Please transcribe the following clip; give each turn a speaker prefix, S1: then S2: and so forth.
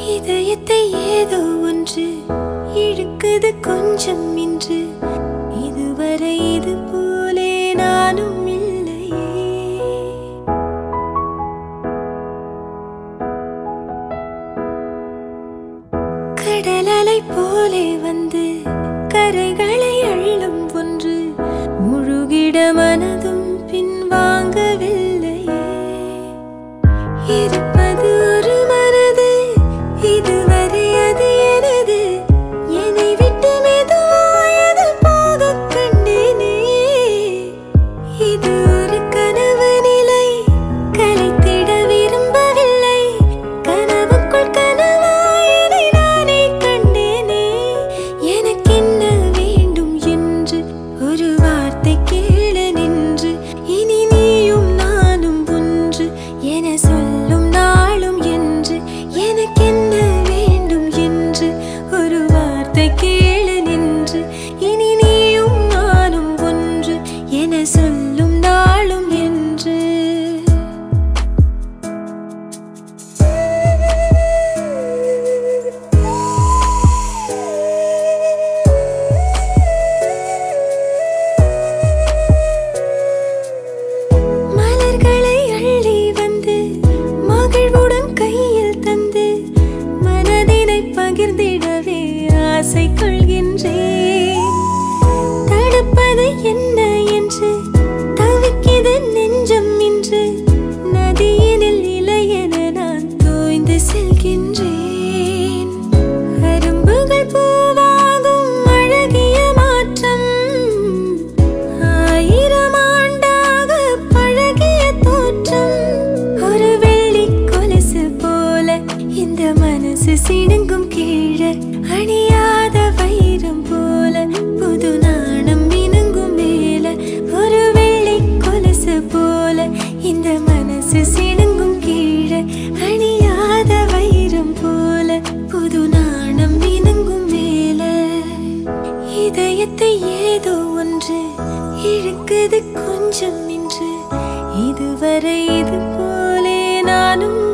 S1: இதயத்தை ஏதோ ஒன்று இழுக்குது கொஞ்சம் இன்று இதுவரை இது போலே நானும் இல்லையே கடலலை போலே வந்து கரைகளை அள்ளும் ஒன்று முழுகிட மனதும் பின்வாங்கவில்லையே இருப்பது ஒரு மனது இதுவரை அது எனது என்னை விட்டு மெதுவாயது போகக் கண்டேனே இது ஒரு கனவு நிலை கலைத்திட விரும்பவில்லை கனவுக்குள் கனவாயதை நானே கண்டேனே எனக்கென்ன வேண்டும் என்று ஒரு வார்த்தை கேள நின்று இனி நீயும் நானும் ஒன்று என சொல்லும் நாளும் என்று எனக்கென்ன வேண்டும் என்று ஒரு வார்த்தை கேள நின்று இனி நீயும் நானும் ஒன்று என சொல்லும் நாளும் என்று மலர்களை அள்ளி வந்து மகிழ்வுடன் கையில் தந்து மனதினை பகிர்ந்திடவே ஆசை கொள்கின்றேன் தடுப்பது என்ன என்று தவிக்கிது நெஞ்சம் இன்று நதியினில் இலையென நான் தோய்ந்து செல்கின்றேன் அரும்புகள் பூவாகும் அழகிய மாற்றம் ஆயிரம் ஆண்டாக பழகிய தோற்றம் ஒரு வெள்ளி கொலுசு போல இந்த மனசு சிடுங்கும் கீழே அணியாத வைரம் போல புது நாணம் மினுங்கும் மேல ஒரு வெள்ளி கொலுசு போல இந்த மனசு சிடுங்கும் கீழே அணியாத வைரம் போல புது நாணம் மினுங்கும் மேல இதயத்தை ஏதோ ஒன்று இழுக்குது கொஞ்சம் இன்று இதுவரை இது போலே நானும்